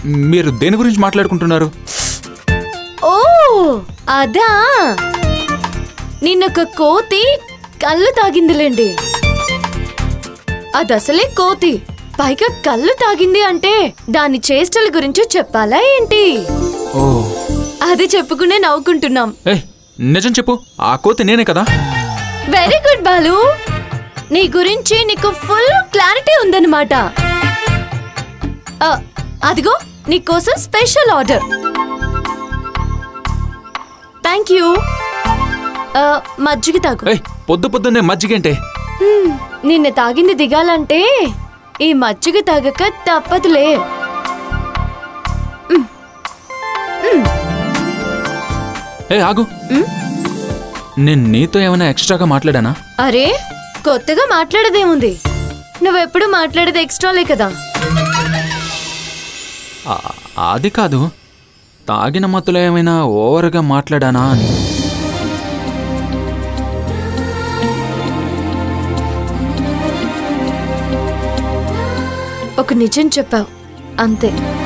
మీరు దేని గురించి మాట్లాడుకుంటున్నారు ఓ అదా నిన్నొక కోతి కళ్ళు తాగిందిలేండి అదసలే కోతి పైగా కళ్ళు తాగింది అంటే దాని చేష్టల గురించి చెప్పాలా ఏంటి ఓ అది చెప్పుకునే నవ్వుకుంటున్నాం ఏ నిజం చెప్పు ఆ కోతి నేనే కదా వెరీ గుడ్ బాలు నీ గురించి నీకు ఫుల్ క్లారిటీ ఉందన్నమాట ఆ, అదిగో నీకోసం స్పెషల్ ఆర్డర్ థ్యాంక్ యూ ఆ, మజ్జిగ తాగు ఏయ్ పొద్దు పొద్దున్నే మజ్జిగేంటే హ్మ్, నిన్న తాగింది దిగాలంటే ఈ మజ్జిగ తాగక తప్పదులే ఏ ఆగు నేను నీతో ఏమైనా ఎక్స్ట్రాగా మాట్లాడానా అరే కొత్తగా మాట్లాడదేముంది నువ్వెప్పుడు మాట్లాడేది ఎక్స్ట్రాలే కదా ఆ- అది కాదు తాగిన మత్తులో ఏమైనా ఓవర్గా మాట్లాడానా అని ఒక నిజం చెప్పావు అంతే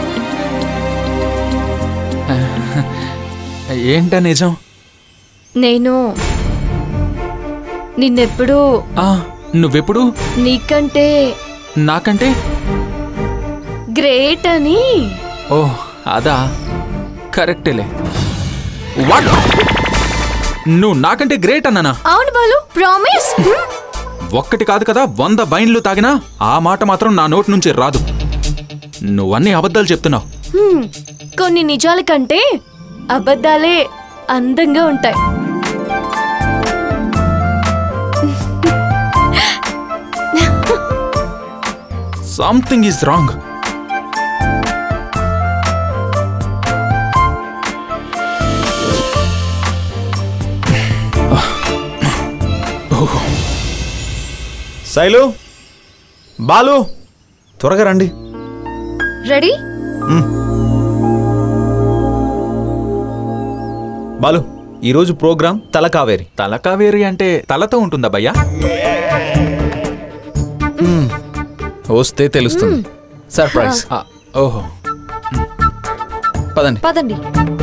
ఏంటా నిజం నేను నిన్నెప్పుడు ఆ నువ్వెప్పుడు నీకంటే నాకంటే గ్రేట్ అని ఓ అదా కరెక్టేలే వాట్ నువ్వు నాకంటే గ్రేట్ అన్నానా అవును బాలు ప్రామిస్ ఒక్కటి కాదు కదా వంద వైన్లు తాగినా ఆ మాట మాత్రం నా నోటి నుంచి రాదు నువ్వన్నీ అబద్ధాలు చెప్తున్నావు కొన్ని నిజాల కంటే అబద్ధాలే అందంగా ఉంటాయి something is wrong Shailu Balu త్వరగా రండి రెడీ బాలు ఈరోజు ప్రోగ్రాం తల కావేరి తల కావేరి అంటే తలతో ఉంటుందా భయ్యా వస్తే తెలుస్తుంది సర్ప్రైజ్ ఆ, ఓహో పదండి పదండి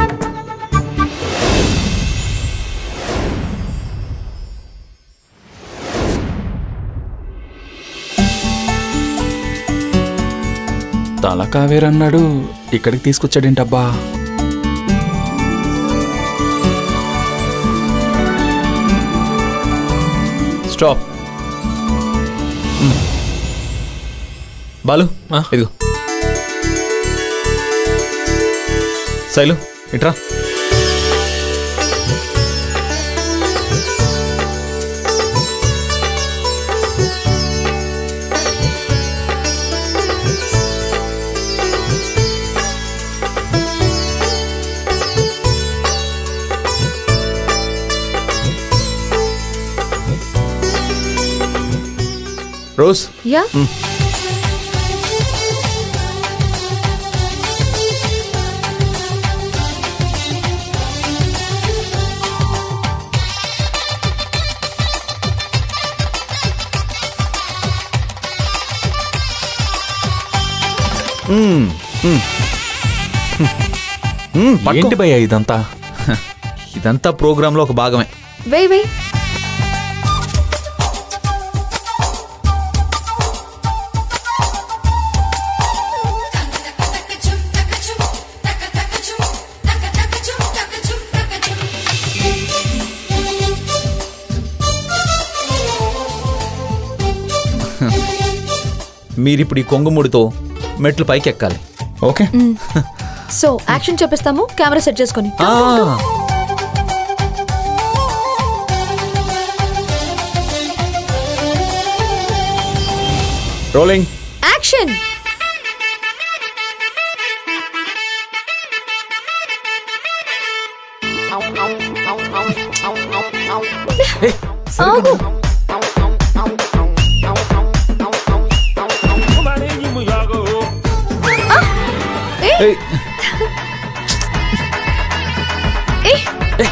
తల కావేరి అన్నాడు ఇక్కడికి తీసుకొచ్చాడేంటబ్బా స్టాప్ బాలు ఇదిగో శైలు ఇట్రా రోజ్ యా మ్మ్. మ్మ్. మ్మ్, పట్టుకో. ఏంటి భయ్యా ఇదంతా ఇదంతా ప్రోగ్రాంలో ఒక భాగమే వెయ్ వెయ్ మీరిప్పుడు ఈ కొంగుముడితో మెట్లు పైకి ఎక్కాలి ఓకే సో యాక్షన్ చెప్పిస్తాము కెమెరా సెట్ చేసుకొని ఆ, రోలింగ్ యాక్షన్ ఆగు ఏయ్, ఏ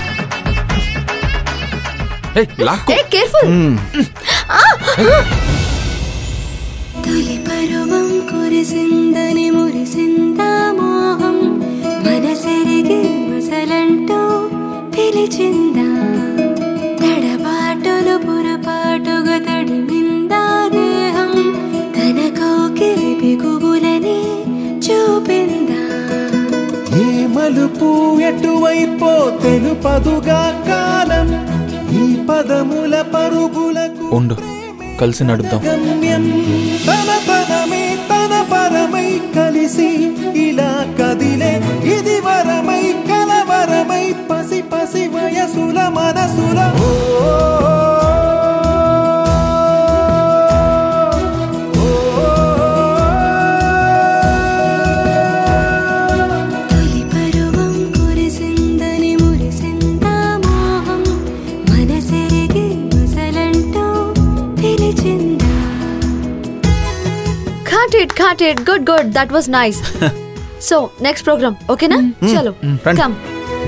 ఏయ్, లాక్కో ఏ కేర్ఫుల్ తొలి పరువం కురిసిందని మురిసిందామో మలుపు ఎటువైపో తెలుపదుగా కాలం ఈ పదముల పరుగులకు ఉండు కలిసి నడుద్దాం గమ్యం తన పదమే తన పరమై కలిసి ఇలా కదిలే ఇది వరమై కలవరమై పసి పసి వయసుల మనసుల ఓ, ఓ, తొలి పరువం కురిసిందని మురిసిందా మోహం మనసెరిగి మసలంటూ పిలిచిందా Cut it, cut it. Good, good. That was nice. so, next program. Okay, na? Chalo. రండి. Come.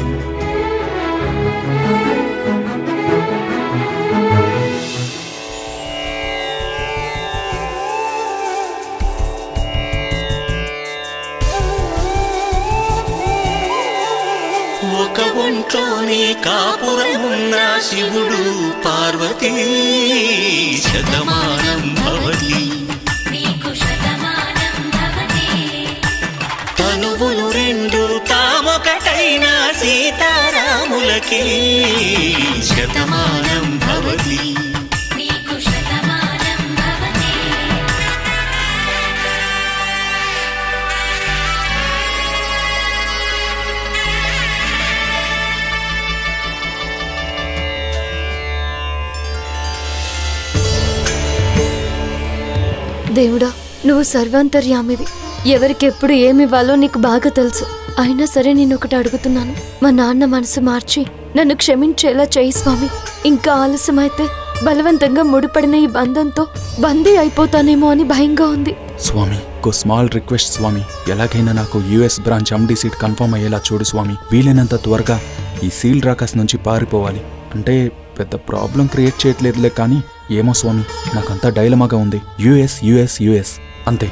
ఒక ఒంట్లోనే కాపురమున్న శివుడు పార్వతీ శతమానం భవతి తనువులు రెండు తామొకటైన సీతారాములకి శతమానం భవతి దేవుడా నువ్వు సర్వాంతర్యామివి ఎవరికి ఎప్పుడు ఏమివ్వాలో నీకు బాగా తెలుసు అయినా సరే నేను ఒకటి అడుగుతున్నాను మా నాన్న మనసు మార్చి నన్ను క్షమించేలా చేయి స్వామి ఇంకా ఆలస్యమైతే బలవంతంగా ముడిపడిన ఈ బంధంతో బందీ అయిపోతానేమో అని భయంగా ఉంది స్వామి ఒక స్మాల్ రిక్వెస్ట్ స్వామి ఎలాగైనా నాకు US branch MD seat confirm అయ్యేలా చూడు స్వామి వీలైనంత త్వరగా ఈ సీల్ రాకస్ నుంచి పారిపోవాలి అంటే పెద్ద ప్రాబ్లం క్రియేట్ చేయట్లేదులే కానీ ఏమో స్వామి నాకంతా డైలమాగా ఉంది యుఎస్ యుఎస్ యుఎస్ అంతే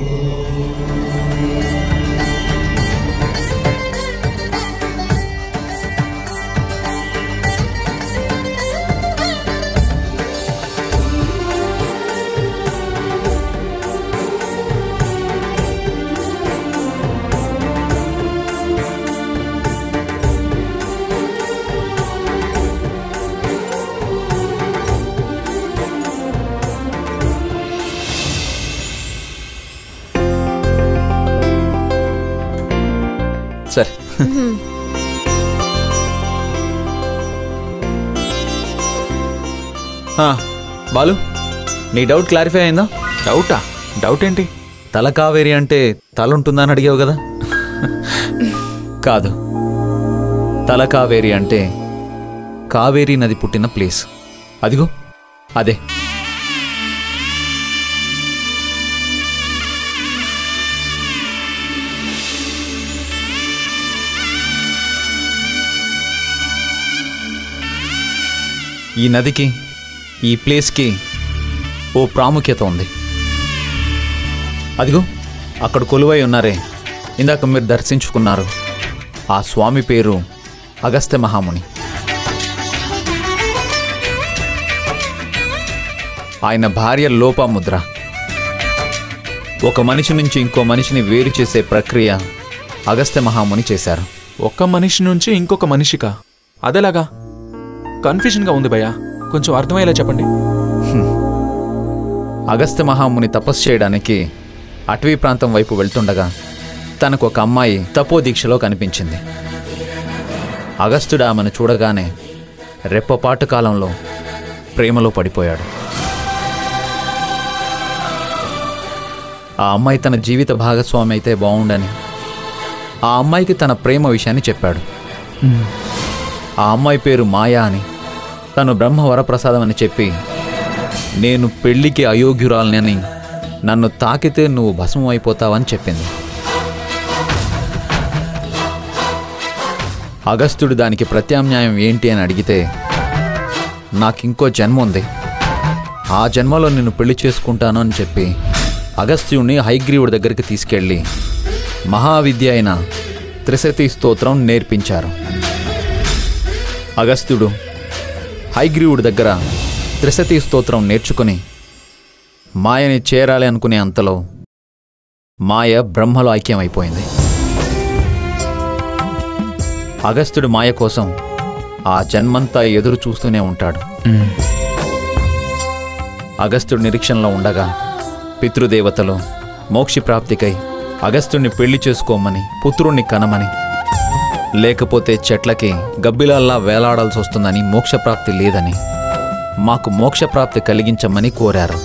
సరే ఆ, బాలు నీ డౌట్ క్లారిఫై అయిందా డౌటా డౌట్ ఏంటి తల కావేరి అంటే తల ఉంటుందా అని అడిగావు కదా కాదు తల కావేరి అంటే కావేరి నది పుట్టిన ప్లేస్ అదిగో అదే ఈ నదికి ఈ ప్లేస్కి ఓ ప్రాముఖ్యత ఉంది అదిగో అక్కడ కొలువై ఉన్నారే ఇందాక మీరు దర్శించుకున్నారు ఆ స్వామి పేరు అగస్త్య మహాముని ఆయన భార్య లోపాముద్ర ఒక మనిషి నుంచి ఇంకో మనిషిని వేరు చేసే ప్రక్రియ అగస్త్య మహాముని చేశారు ఒక్క మనిషి నుంచి ఇంకొక మనిషికా అదేలాగా కన్ఫ్యూజన్గా ఉంది భయ్యా కొంచెం అర్థమయ్యేలా చెప్పండి అగస్త్య మహాముని తపస్సు చేయడానికి అటవీ ప్రాంతం వైపు వెళ్తుండగా తనకు ఒక అమ్మాయి తపోదీక్షలో కనిపించింది అగస్త్యుడు ఆమెను చూడగానే రెప్పపాటు కాలంలో ప్రేమలో పడిపోయాడు ఆ అమ్మాయి తన జీవిత భాగస్వామి అయితే బాగుండని ఆ అమ్మాయికి తన ప్రేమ విషయాన్ని చెప్పాడు ఆ అమ్మాయి పేరు మాయా అని తను బ్రహ్మ వరప్రసాదం అని చెప్పి నేను పెళ్లికి అయోగ్యురాలని అని నన్ను తాకితే నువ్వు భస్మం అయిపోతావని చెప్పింది అగస్త్యుడు దానికి ప్రత్యామ్నాయం ఏంటి అని అడిగితే నాకింకో జన్మ ఉంది ఆ జన్మలో నిన్ను పెళ్లి చేసుకుంటాను అని చెప్పి అగస్త్యుడిని హైగ్రీవుడి దగ్గరికి తీసుకెళ్ళి మహావిద్య అయిన త్రిశతి స్తోత్రం నేర్పించారు అగస్త్యుడు హైగ్రీవుడి దగ్గర త్రిశతి స్తోత్రం నేర్చుకుని మాయని చేరాలి అనుకునే అంతలో మాయ బ్రహ్మలో ఐక్యమైపోయింది అగస్త్యుడు మాయ కోసం ఆ జన్మంతా ఎదురు చూస్తూనే ఉంటాడు మ్మ్. అగస్త్యుడు నిరీక్షణలో ఉండగా పితృదేవతలు మోక్షప్రాప్తికై అగస్త్యుడిని పెళ్లి చేసుకోమని పుత్రుణ్ణి కనమని లేకపోతే చెట్లకి గబ్బిలాల్లా వేలాడాల్సి వస్తుందని మోక్షప్రాప్తి లేదని మాకు మోక్షప్రాప్తి కలిగించమని కోరారు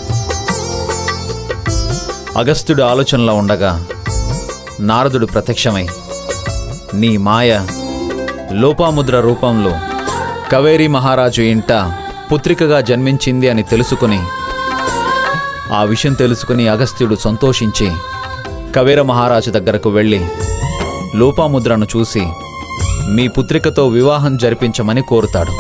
అగస్త్యుడు ఆలోచనలో ఉండగా నారదుడు ప్రత్యక్షమై నీ మాయ లోపాముద్ర రూపంలో కవేరి మహారాజు ఇంట పుత్రికగా జన్మించింది అని తెలుసుకుని ఆ విషయం తెలుసుకుని అగస్త్యుడు సంతోషించి కవేర మహారాజు దగ్గరకు వెళ్ళి లోపాముద్రను చూసి మీ పుత్రికతో వివాహం జరిపించమని కోరుతాడు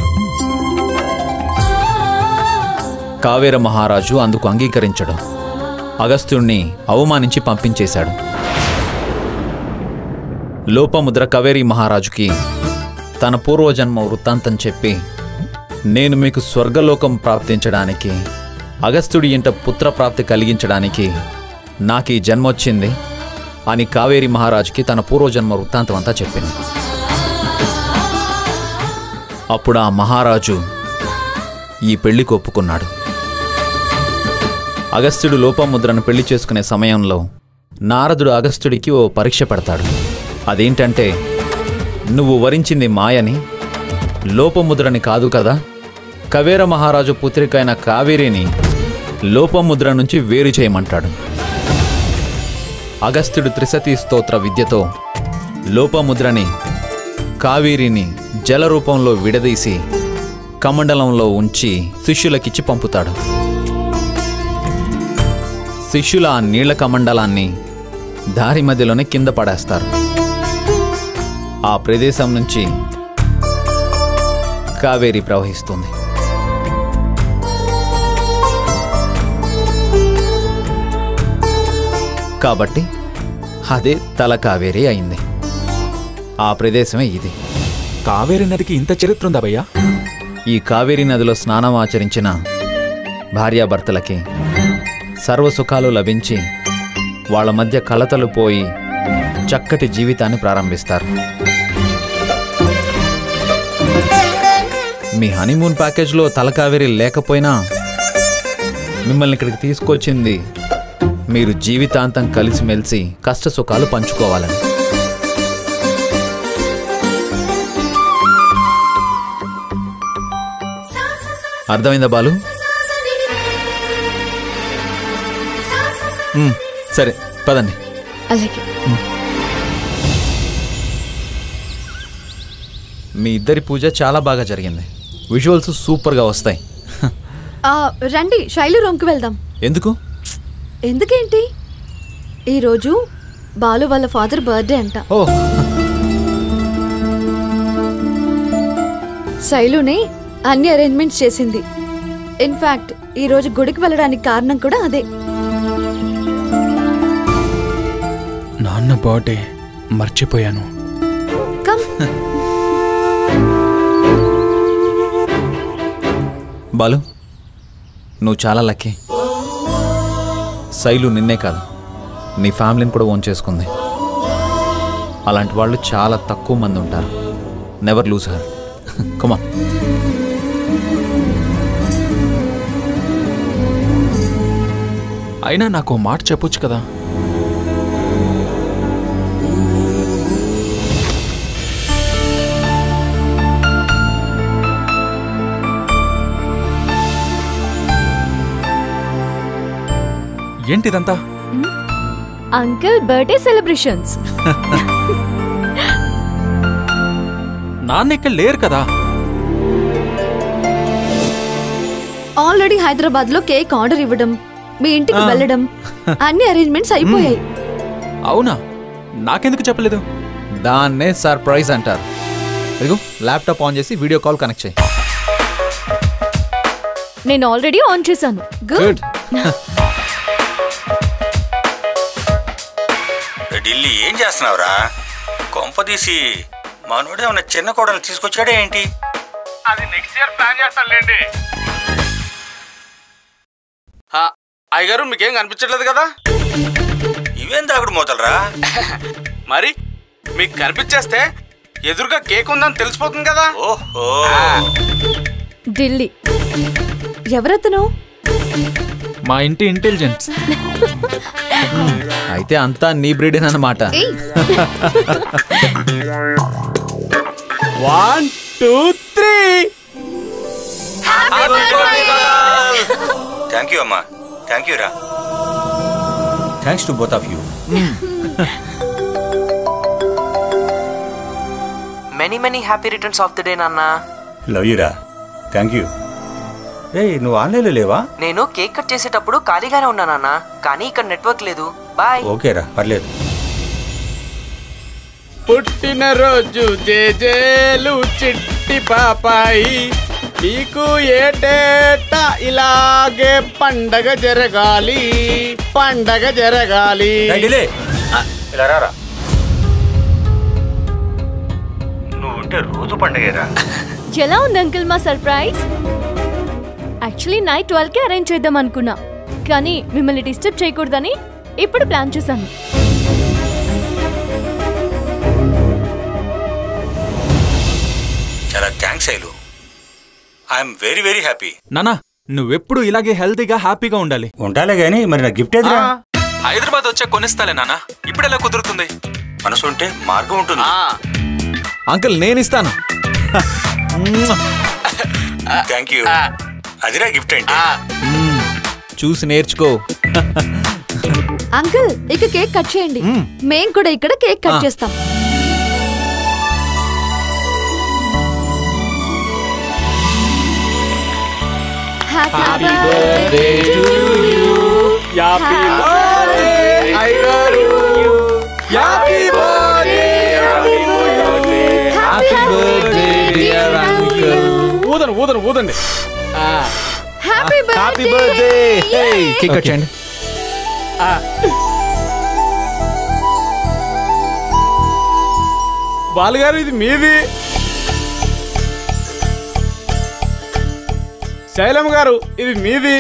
కావేర మహారాజు అందుకు అంగీకరించడు అగస్త్యుణ్ణి అవమానించి పంపించేశాడు లోపముద్ర కవేరి మహారాజుకి తన పూర్వజన్మ వృత్తాంతం చెప్పి నేను మీకు స్వర్గలోకం ప్రాప్తించడానికి అగస్త్యుడి ఇంట పుత్రప్రాప్తి కలిగించడానికి నాకు ఈ జన్మొచ్చింది అని కావేరి మహారాజుకి తన పూర్వజన్మ వృత్తాంతం అంతా చెప్పింది అప్పుడు ఆ మహారాజు ఈ పెళ్లికి ఒప్పుకున్నాడు అగస్త్యుడు లోపముద్రను పెళ్లి చేసుకునే సమయంలో నారదుడు అగస్త్యుడికి ఓ పరీక్ష పెడతాడు అదేంటంటే నువ్వు వరించింది మాయని లోపముద్రని కాదు కదా కవేర మహారాజు పుత్రికైన కావేరిని లోపముద్ర నుంచి వేరు చేయమంటాడు అగస్త్యుడు త్రిశతి స్తోత్ర విద్యతో లోపముద్రని కావేరిని జల రూపంలో విడదీసి కమండలంలో ఉంచి శిష్యులకిచ్చి పంపుతాడు శిష్యుల ఆ నీళ్ల కమండలాన్ని దారి మధ్యలోనే కింద పడేస్తారు ఆ ప్రదేశం నుంచి కావేరి ప్రవహిస్తుంది కాబట్టి అదే తల కావేరి అయింది ఆ ప్రదేశమే ఇది కావేరి నదికి ఇంత చరిత్ర ఉందా భయ్యా ఈ కావేరీ నదిలో స్నానం ఆచరించిన భార్యాభర్తలకి సర్వసుఖాలు లభించి వాళ్ళ మధ్య కలతలు పోయి చక్కటి జీవితాన్ని ప్రారంభిస్తారు మీ హనీమూన్ ప్యాకేజ్లో తలకావేరి లేకపోయినా మిమ్మల్ని ఇక్కడికి తీసుకొచ్చింది మీరు జీవితాంతం కలిసిమెలిసి కష్ట సుఖాలు పంచుకోవాలని అర్థమైందా బాలు మ్, సరే పదండి అలాగే మీ ఇద్దరి పూజ చాలా బాగా జరిగింది విజువల్స్ సూపర్గా వస్తాయి ఆ, రండి శైలు రూమ్కి వెళ్దాం ఎందుకు ఎందుకేంటి ఈరోజు బాలు వాళ్ళ ఫాదర్ బర్త్డే అంట ఓ శైలునే అన్ని అరేంజ్మెంట్స్ చేసింది ఇన్ఫాక్ట్ ఈరోజు గుడికి వెళ్ళడానికి కారణం కూడా అదే నాన్న బర్త్డే మర్చిపోయాను కమ్ బాలు నువ్వు చాలా లక్కీ శైలు నిన్నే కాదు నీ ఫ్యామిలీని కూడా ఓన్ చేసుకుంది అలాంటి వాళ్ళు చాలా తక్కువ మంది ఉంటారు నెవర్ లూజ్ హర్ కమా అయినా నాకు ఓ మాట చెప్పొచ్చు కదా ఏంటిదంతా అంకుల్ బర్త్డే సెలబ్రేషన్స్ నాన్న ఇక్కడ లేరు కదా ఆల్రెడీ హైదరాబాద్ లో కేక్ ఆర్డర్ ఇవ్వడం మీ ఇంటికి వెళ్ళడం అన్ని అరేంజ్మెంట్స్ అయిపోయాయి అవునా నాకెందుకు చెప్పలేదు దాన్నే సర్ప్రైజ్ అంటారు ఇదిగో ల్యాప్టాప్ ఆన్ చేసి వీడియో కాల్ కనెక్ట్ చేయి నేను ఆల్రెడీ ఆన్ చేశాను గుడ్ ఢిల్లీ ఏం చేస్తున్నావురా కొంప తీసి మనోడు ఏమన్నా చిన్న కోడలు తీసుకొచ్చాడే ఏంటి అది నెక్స్ట్ ఇయర్ ప్లాన్ చేస్తానులేండి అయ్యగారు మీకేం కనిపించట్లేదు కదా ఇవేం దాగుడు మూతలరా మరి మీకు కనిపించేస్తే ఎదురుగా కేక్ ఉందని తెలిసిపోతుంది కదా ఓహో ఢిల్లీ ఎవరతను మా ఇంటి ఇంటెలిజెన్స్ అయితే అంతా నీ బ్రీడేన్ అన్నమాట ఏయ్ one two three thank you అమ్మా థ్యాంక్ యూ రా thanks to both of you many many happy returns of the day నాన్న లవ్ యూ రా థ్యాంక్ యూ రే నువ్వు ఆన్లైన్లో లేవా నేను కేక్ కట్ చేసేటప్పుడు ఖాళీగానే ఉన్నా నాన్న కానీ ఇక్కడ నెట్వర్క్ లేదు బాయ్ ఓకే రా పర్లేదు పుట్టినరోజు జేజేలు చిట్టి పాపాయి నీకు ఏటేట ఇలాగే పండగ జరగాలి పండగ జరగాలి రేయ్, డిలే. ఇలా రారా నువ్వు ఉంటే రోజు పండగేరా ఎలా ఉంది అంకుల్ మా సర్ప్రైజ్ యాక్చువల్లీ నైట్ ట్వెల్వ్కి అరేంజ్ చేద్దాం అనుకున్నా కానీ మిమ్మల్ని డిస్టర్బ్ చేయకూడదని ఇప్పుడు ప్లాన్ చేశాను చాలా థ్యాంక్స్ ఐలు ఐఎమ్ వెరీ వెరీ హ్యాపీ నానా నువ్వెప్పుడు ఇలాగే హెల్తీగా హ్యాపీగా ఉండాలి ఉంటాలే గానీ మరి నా గిఫ్ట్ ఎదురా హైదరాబాద్ వచ్చే కొనిస్తాలే నానా ఇప్పుడు ఎలా కుదురుతుంది మనసు ఉంటే మార్గం ఉంటుంది అంకుల్ నేను ఇస్తాను థ్యాంక్ యూ అదిరా గిఫ్ట్ అంటే చూసి నేర్చుకో అంకుల్ ఇక కేక్ కట్ చేయండి మేం కూడా ఇక్కడ కేక్ కట్ ఆ. చేస్తాం హ్యాపీ బర్త్డే హ్యాపీ బర్త్డే అయ్యగారు happy birthday happy birthday dear uncle ఊదండి ఊదండి ఊదండి ఆ, happy happy birthday cake cut చేయండి ఆ. బాలుగారు ఇది మీది శైలమ్మ గారు ఇది మీది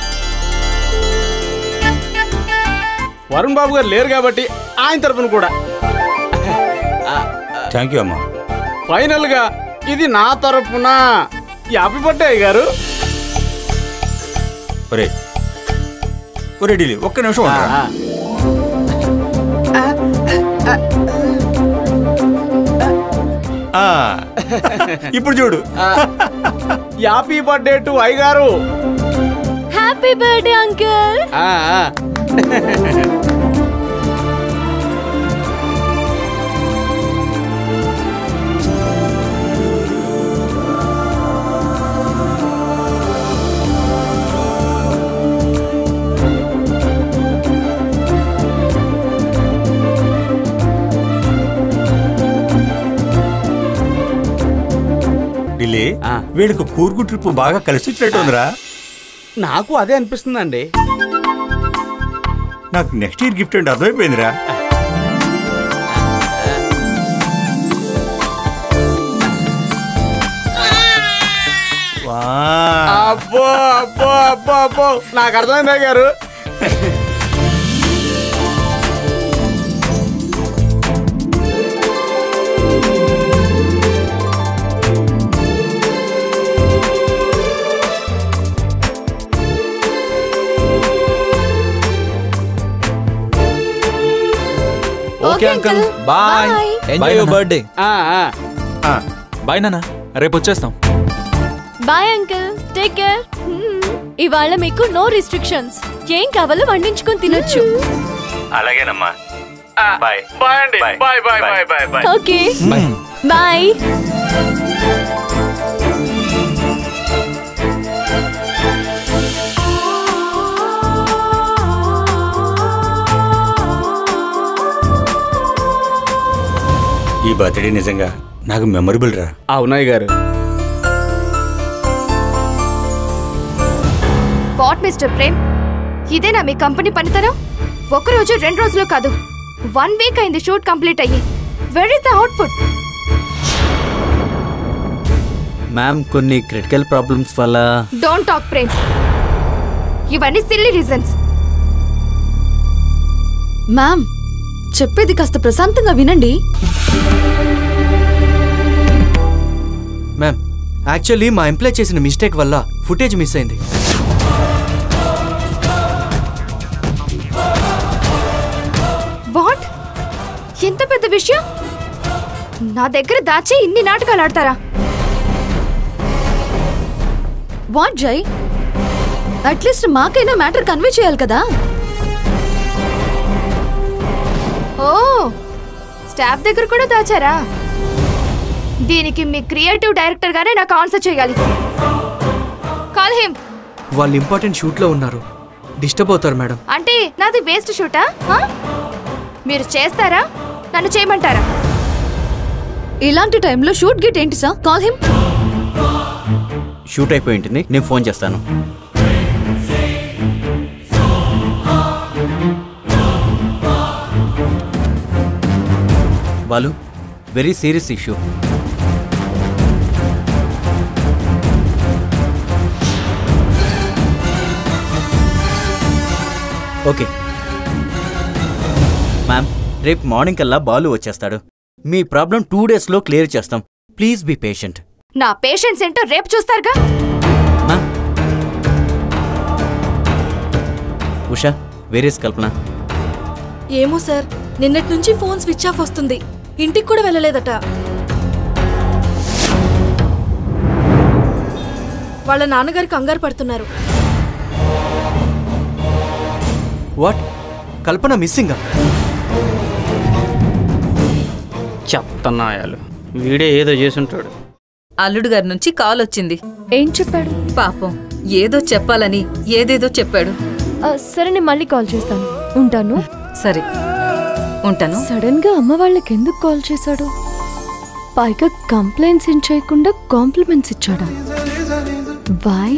వరుణ్ బాబు గారు లేరు కాబట్టి ఆయన తరపున కూడా థ్యాంక్ యూ అమ్మా ఫైనల్ గా ఇది నా తరపున హ్యాపీ బర్త్డే గారు ఒరే ఒరే డిలీ ఒక్క నిమిషం ఉండరా ఆ, ఇప్పుడు చూడు హ్యాపీ బర్త్డే టు ఐ గారు హ్యాపీ బర్త్డే అంకుల్ ఆ, ఆ. డిలీ ఆ. వీళ్ళకి కూర్గు ట్రిప్ బాగా కలిసి వచ్చినట్టు ఉందిరా నాకు అదే అనిపిస్తుందండి నాకు నెక్స్ట్ ఇయర్ గిఫ్ట్ అంటే అర్థమైపోయిందిరా వా అబ్బో అబ్బో అబ్బో అబ్బో నాకు అర్థమైందా గారు okay uncle bye Bye. Enjoy your birthday ఆ, ఆ. ఆ, బాయ్ నానా రేపు వచ్చేస్తాం బాయ్ అంకుల్ టేక్ కేర్ ఇవాళ మీకు నో రిస్ట్రిక్షన్స్ ఏం కావాలో వండించుకొని తినొచ్చు అలాగేనమ్మా బాయ్ బాయ్ అండి Bye. Bye bye bye bye bye okay bye ఈ బర్త్డే నిజంగా నాకు మెమరబుల్ రా అవునాయ్ గారు వాట్ మిస్టర్ ప్రేమ్ ఇదేనా మీ కంపెనీ పనితనం ఒక రోజు రెండు రోజులు కాదు వన్ వీక్ అయింది షూట్ కంప్లీట్ అయ్యి where is the output ma'am కొన్ని క్రిటికల్ ప్రాబ్లమ్స్ వల్ల డోంట్ టాక్ ప్రేమ్ ఇవన్నీ సిల్లీ రీజన్స్ మ్యామ్ చెప్పేది కాస్త ప్రశాంతంగా వినండి మ్యామ్ యాక్చువల్లీ మా ఎంప్లాయ్ చేసిన మిస్టేక్ వల్ల ఫుటేజ్ మిస్ అయింది వాట్ ఎంత పెద్ద విషయం నా దగ్గర దాచి ఇన్ని నాటకాలు ఆడతారా వాట్ జై అట్లీస్ట్ మాకైనా మ్యాటర్ కన్వే చేయాలి కదా ఓ స్టాఫ్ దగ్గర కూడా దాచారా దీనికి మీ క్రియేటివ్ డైరెక్టర్ గానే నాకు ఆన్సర్ చేయాలి కాల్ హిమ్ వాళ్ళు ఇంపార్టెంట్ షూట్లో ఉన్నారు డిస్టర్బ్ అవుతారు మేడం అంటే నాది వేస్ట్ షూటా ఆ? మీరు చేస్తారా నన్ను చేయమంటారా ఇలాంటి టైంలో షూట్ గిట్ ఏంటి సార్ కాల్ హిమ్ షూట్ అయిపోయి ఉంటుంది నేను ఫోన్ చేస్తాను Balu very serious issue okay ma'am రేపు మార్నింగ్ కల్లా బాలు వచ్చేస్తాడు మీ ప్రాబ్లం టూ డేస్లో క్లియర్ చేస్తాం ప్లీజ్ బీ పేషెంట్ నా పేషెంట్స్ ఏంటో రేపు చూస్తారుగా ఉషా వేరేస్ కల్పన ఏమో సార్ నిన్నటి నుంచి ఫోన్ స్విచ్ ఆఫ్ వస్తుంది ఇంటికి కూడా వెళ్ళలేదట వాళ్ళ నాన్నగారు కంగారు పడుతున్నారు వాట్ కల్పన మిస్సింగా చెప్తున్నాయాలు వీడే ఏదో చేసుంటాడు అల్లుడు గారి నుంచి కాల్ వచ్చింది ఏం చెప్పాడు పాపం ఏదో చెప్పాలని ఏదేదో చెప్పాడు ఆ, సరే నేను మళ్ళీ కాల్ చేస్తాను ఉంటాను సరే ఉంటాను సడన్ గా అమ్మ వాళ్ళకి ఎందుకు కాల్ చేశాడు పైగా కంప్లైంట్స్ ఏం చేయకుండా కాంప్లిమెంట్స్ ఇచ్చాడా బాయ్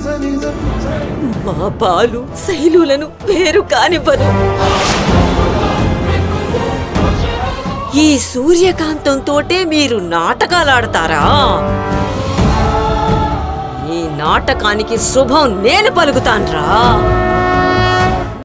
మా బాలు శైలులను వేరు కానివ్వరు ఈ సూర్యకాంతంతోటే మీరు నాటకాలాడతారా ఈ నాటకానికి శుభం నేను పలుకుతాన్రా